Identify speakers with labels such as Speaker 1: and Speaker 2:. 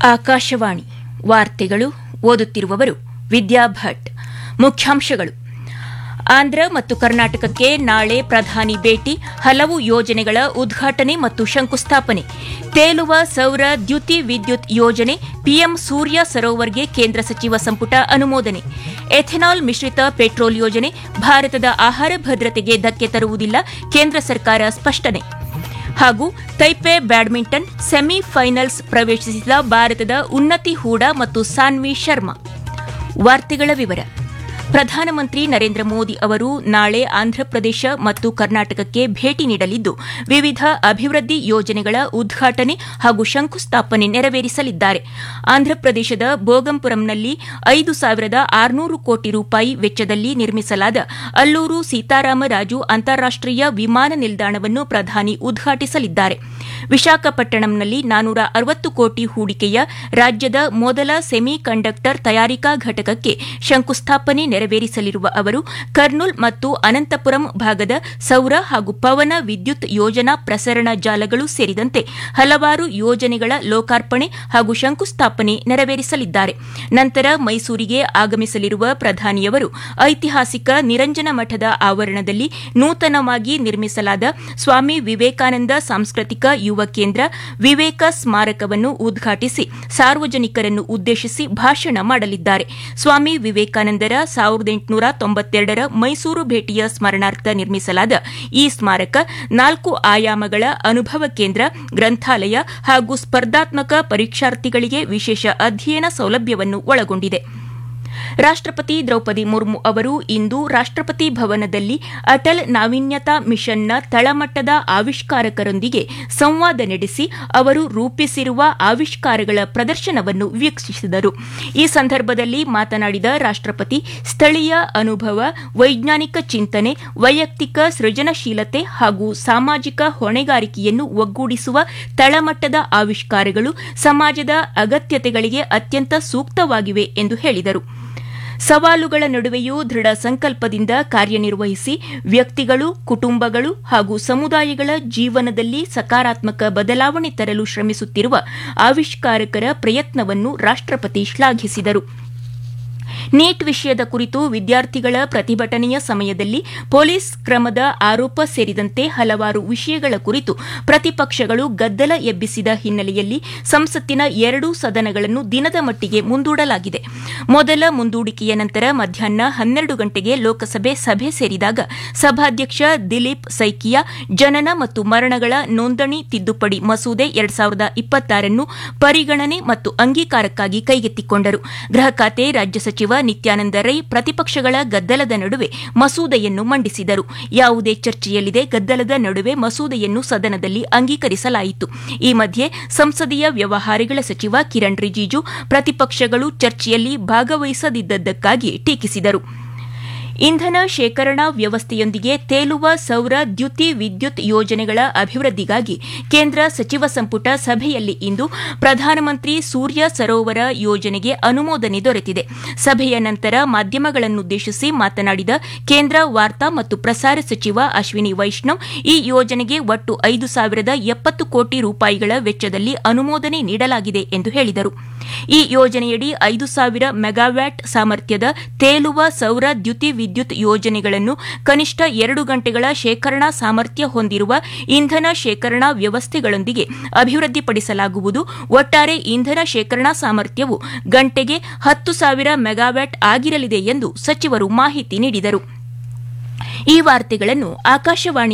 Speaker 1: ಆಕಾಶವಾಣಿ ವಾರ್ತೆಗಳು ಓದುತ್ತಿರುವವರು ವಿದ್ಯಾ ಭಟ್ ಮುಖ್ಯಾಂಶಗಳು ಆಂಧ್ರ ಮತ್ತು ಕರ್ನಾಟಕಕ್ಕೆ ನಾಳೆ ಪ್ರಧಾನಿ ಭೇಟಿ ಹಲವು ಯೋಜನೆಗಳ ಉದ್ಘಾಟನೆ ಮತ್ತು ಶಂಕುಸ್ಥಾಪನೆ ತೇಲುವ ಸೌರ ದ್ಯುತಿ ವಿದ್ಯುತ್ ಯೋಜನೆ ಪಿಎಂ ಸೂರ್ಯ ಸರೋವರ್ಗೆ ಕೇಂದ್ರ ಸಚಿವ ಸಂಪುಟ ಅನುಮೋದನೆ ಎಥೆನಾಲ್ ಮಿಶ್ರಿತ ಪೆಟ್ರೋಲ್ ಯೋಜನೆ ಭಾರತದ ಆಹಾರ ಭದ್ರತೆಗೆ ಧಕ್ಕೆ ತರುವುದಿಲ್ಲ ಕೇಂದ್ರ ಸರ್ಕಾರ ಸ್ಪಷ್ಟನೆ ಹಾಗೂ ತೈಪೆ ಬ್ಯಾಡ್ಮಿಂಟನ್ ಸೆಮಿಫೈನಲ್ಸ್ ಪ್ರವೇಶಿಸಿದ ಭಾರತದ ಉನ್ನತಿ ಹೂಡಾ ಮತ್ತು ಸಾನ್ವಿ ಶರ್ಮಾ ವಾರ್ತೆಗಳ ವಿವರ ಪ್ರಧಾನಮಂತ್ರಿ ನರೇಂದ್ರ ಮೋದಿ ಅವರು ನಾಳೆ ಆಂಧ್ರಪ್ರದೇಶ ಮತ್ತು ಕರ್ನಾಟಕಕ್ಕೆ ಭೇಟಿ ನೀಡಲಿದ್ದು ವಿವಿಧ ಅಭಿವೃದ್ಧಿ ಯೋಜನೆಗಳ ಉದ್ಘಾಟನೆ ಹಾಗೂ ಶಂಕುಸ್ಥಾಪನೆ ನೆರವೇರಿಸಲಿದ್ದಾರೆ ಆಂಧ್ರಪ್ರದೇಶದ ಬೋಗಂಪುರಂನಲ್ಲಿ ಐದು ಸಾವಿರದ ಆರುನೂರು ಕೋಟಿ ರೂಪಾಯಿ ವೆಚ್ಚದಲ್ಲಿ ನಿರ್ಮಿಸಲಾದ ಅಲ್ಲೂರು ಸೀತಾರಾಮರಾಜು ಅಂತಾರಾಷ್ಟೀಯ ವಿಮಾನ ನಿಲ್ದಾಣವನ್ನು ಪ್ರಧಾನಿ ಉದ್ಘಾಟಿಸಲಿದ್ದಾರೆ ವಿಶಾಖಪಟ್ಟಣಂನಲ್ಲಿ ನಾನೂರ ಅರವತ್ತು ಕೋಟಿ ಹೂಡಿಕೆಯ ರಾಜ್ಯದ ಮೊದಲ ಸೆಮಿ ಕಂಡಕ್ಟರ್ ತಯಾರಿಕಾ ಘಟಕಕ್ಕೆ ಶಂಕುಸ್ಥಾಪನೆ ನೆರವೇರಿಸಲಿರುವ ಅವರು ಕರ್ನೂಲ್ ಮತ್ತು ಅನಂತಪುರಂ ಭಾಗದ ಸೌರ ಹಾಗೂ ಪವನ ವಿದ್ಯುತ್ ಯೋಜನಾ ಪ್ರಸರಣ ಜಾಲಗಳು ಸೇರಿದಂತೆ ಹಲವಾರು ಯೋಜನೆಗಳ ಲೋಕಾರ್ಪಣೆ ಹಾಗೂ ಶಂಕುಸ್ಥಾಪನೆ ನೆರವೇರಿಸಲಿದ್ದಾರೆ ನಂತರ ಮೈಸೂರಿಗೆ ಆಗಮಿಸಲಿರುವ ಪ್ರಧಾನಿಯವರು ಐತಿಹಾಸಿಕ ನಿರಂಜನ ಮಠದ ಆವರಣದಲ್ಲಿ ನೂತನವಾಗಿ ನಿರ್ಮಿಸಲಾದ ಸ್ವಾಮಿ ವಿವೇಕಾನಂದ ಸಾಂಸ್ಕೃತಿಕ ಯುವ ಕೇಂದ್ರ ವಿವೇಕ ಸ್ಮಾರಕವನ್ನು ಉದ್ಘಾಟಿಸಿ ಸಾರ್ವಜನಿಕರನ್ನು ಉದ್ದೇಶಿಸಿ ಭಾಷಣ ಮಾಡಲಿದ್ದಾರೆ ಸ್ವಾಮಿ ವಿವೇಕಾನಂದರ ಸಾವಿರದ ಎಂಟುನೂರ ತೊಂಬತ್ತೆರಡರ ಮೈಸೂರು ಭೇಟಿಯ ಸ್ಮರಣಾರ್ಥ ನಿರ್ಮಿಸಲಾದ ಈ ಸ್ಮಾರಕ ನಾಲ್ಕು ಆಯಾಮಗಳ ಅನುಭವ ಕೇಂದ್ರ ಗ್ರಂಥಾಲಯ ಹಾಗೂ ಸ್ಪರ್ಧಾತ್ಮಕ ಪರೀಕ್ಷಾರ್ಥಿಗಳಿಗೆ ವಿಶೇಷ ಅಧ್ಯಯನ ಸೌಲಭ್ಯವನ್ನು ಒಳಗೊಂಡಿದೆ ರಾಷ್ಟಪತಿ ದ್ರೌಪದಿ ಮುರ್ಮು ಅವರು ಇಂದು ರಾಷ್ಟಪತಿ ಭವನದಲ್ಲಿ ಅಟಲ್ ನಾವೀನ್ಯತಾ ಮಿಷನ್ನ ತಳಮಟ್ಟದ ಆವಿಷ್ಕಾರಕರೊಂದಿಗೆ ಸಂವಾದ ನಡೆಸಿ ಅವರು ರೂಪಿಸಿರುವ ಆವಿಷ್ಕಾರಗಳ ಪ್ರದರ್ಶನವನ್ನು ವೀಕ್ಷಿಸಿದರು ಈ ಸಂದರ್ಭದಲ್ಲಿ ಮಾತನಾಡಿದ ರಾಷ್ಟಪತಿ ಸ್ಥಳೀಯ ಅನುಭವ ವೈಜ್ಞಾನಿಕ ಚಿಂತನೆ ವೈಯಕ್ತಿಕ ಸೃಜನಶೀಲತೆ ಹಾಗೂ ಸಾಮಾಜಿಕ ಹೊಣೆಗಾರಿಕೆಯನ್ನು ಒಗ್ಗೂಡಿಸುವ ತಳಮಟ್ಟದ ಆವಿಷ್ಕಾರಗಳು ಸಮಾಜದ ಅಗತ್ಯತೆಗಳಿಗೆ ಅತ್ಯಂತ ಸೂಕ್ತವಾಗಿವೆ ಎಂದು ಹೇಳಿದರು ಸವಾಲುಗಳ ನಡುವೆಯೂ ದೃಢ ಸಂಕಲ್ಪದಿಂದ ಕಾರ್ಯನಿರ್ವಹಿಸಿ ವ್ಯಕ್ತಿಗಳು ಕುಟುಂಬಗಳು ಹಾಗೂ ಸಮುದಾಯಗಳ ಜೀವನದಲ್ಲಿ ಸಕಾರಾತ್ಮಕ ಬದಲಾವಣೆ ತರಲು ಶ್ರಮಿಸುತ್ತಿರುವ ಆವಿಷ್ಕಾರಕರ ಪ್ರಯತ್ನವನ್ನು ರಾಷ್ಟಪತಿ ಶ್ಲಾಘಿಸಿದರು ನೀಟ್ ವಿಷಯದ ಕುರಿತು ವಿದ್ಯಾರ್ಥಿಗಳ ಪ್ರತಿಭಟನೆಯ ಸಮಯದಲ್ಲಿ ಪೊಲೀಸ್ ಕ್ರಮದ ಆರೋಪ ಸೇರಿದಂತೆ ಹಲವಾರು ವಿಷಯಗಳ ಕುರಿತು ಪ್ರತಿಪಕ್ಷಗಳು ಗದ್ದಲ ಎಬ್ಬಿಸಿದ ಹಿನ್ನೆಲೆಯಲ್ಲಿ ಸಂಸತ್ತಿನ ಎರಡೂ ಸದನಗಳನ್ನು ದಿನದ ಮಟ್ಟಿಗೆ ಮುಂದೂಡಲಾಗಿದೆ ಮೊದಲ ಮುಂದೂಡಿಕೆಯ ನಂತರ ಮಧ್ಯಾಹ್ನ ಹನ್ನೆರಡು ಗಂಟೆಗೆ ಲೋಕಸಭೆ ಸಭೆ ಸೇರಿದಾಗ ಸಭಾಧ್ಯಕ್ಷ ದಿಲೀಪ್ ಸೈಕಿಯಾ ಜನನ ಮತ್ತು ಮರಣಗಳ ನೋಂದಣಿ ತಿದ್ದುಪಡಿ ಮಸೂದೆ ಎರಡ್ ಸಾವಿರದ ಇಪ್ಪತ್ತಾರನ್ನು ಪರಿಗಣನೆ ಮತ್ತು ಅಂಗೀಕಾರಕ್ಕಾಗಿ ಕೈಗೆತ್ತಿಕೊಂಡರು ಗೃಹ ಖಾತೆ ರಾಜ್ಯ ಸಚಿವ ನಿತ್ಯಾನಂದ ರೈ ಪ್ರತಿಪಕ್ಷಗಳ ಗದ್ದಲದ ನಡುವೆ ಮಸೂದೆಯನ್ನು ಮಂಡಿಸಿದರು ಯಾವುದೇ ಚರ್ಚೆಯಲ್ಲಿದೆ ಗದ್ದಲದ ನಡುವೆ ಮಸೂದೆಯನ್ನು ಸದನದಲ್ಲಿ ಅಂಗೀಕರಿಸಲಾಯಿತು ಈ ಮಧ್ಯೆ ಸಂಸದೀಯ ವ್ಯವಹಾರಗಳ ಸಚಿವ ಕಿರಣ್ ರಿಜಿಜು ಪ್ರತಿಪಕ್ಷಗಳು ಚರ್ಚೆಯಲ್ಲಿ ಭಾಗವಹಿಸದಿದ್ದಕ್ಕಾಗಿ ಟೀಕಿಸಿದರು ಇಂಧನ ಶೇಖರಣಾ ವ್ಯವಸ್ಥೆಯೊಂದಿಗೆ ತೇಲುವ ಸೌರ ದ್ಯುತಿ ವಿದ್ಯುತ್ ಯೋಜನೆಗಳ ಅಭಿವೃದ್ಧಿಗಾಗಿ ಕೇಂದ್ರ ಸಚಿವ ಸಂಪುಟ ಸಭೆಯಲ್ಲಿ ಇಂದು ಪ್ರಧಾನಮಂತ್ರಿ ಸೂರ್ಯ ಸರೋವರ ಯೋಜನೆಗೆ ಅನುಮೋದನೆ ದೊರೆತಿದೆ ಸಭೆಯ ನಂತರ ಮಾಧ್ಯಮಗಳನ್ನುದ್ದೇಶಿಸಿ ಮಾತನಾಡಿದ ಕೇಂದ್ರ ವಾರ್ತಾ ಮತ್ತು ಪ್ರಸಾರ ಸಚಿವ ಅಶ್ವಿನಿ ವೈಷ್ಣವ್ ಈ ಯೋಜನೆಗೆ ಒಟ್ಟು ಐದು ಸಾವಿರದ ಎಪ್ಪತ್ತು ಕೋಟಿ ರೂಪಾಯಿಗಳ ವೆಚ್ಚದಲ್ಲಿ ಅನುಮೋದನೆ ನೀಡಲಾಗಿದೆ ಎಂದು ಹೇಳಿದರು ಈ ಯೋಜನೆಯಡಿ ಐದು ಸಾವಿರ ಮೆಗಾವ್ಯಾಟ್ ಸಾಮರ್ಥ್ಯದ ತೇಲುವ ಸೌರ ದ್ಯುತಿ ವಿದ್ಯುತ್ ಯೋಜನೆಗಳನ್ನು ಕನಿಷ್ಠ ಎರಡು ಗಂಟೆಗಳ ಶೇಖರಣಾ ಸಾಮರ್ಥ್ಯ ಹೊಂದಿರುವ ಇಂಧನ ಶೇಖರಣಾ ವ್ಯವಸ್ಥೆಗಳೊಂದಿಗೆ ಅಭಿವೃದ್ಧಿಪಡಿಸಲಾಗುವುದು ಒಟ್ಟಾರೆ ಇಂಧನ ಶೇಖರಣಾ ಸಾಮರ್ಥ್ಯವು ಗಂಟೆಗೆ ಹತ್ತು ಸಾವಿರ ಮೆಗಾವ್ಯಾಟ್ ಆಗಿರಲಿದೆ ಎಂದು ಸಚಿವರು ಮಾಹಿತಿ ನೀಡಿದರು ಈ ವಾರ್ತೆಗಳನ್ನು ಆಕಾಶವಾಣಿ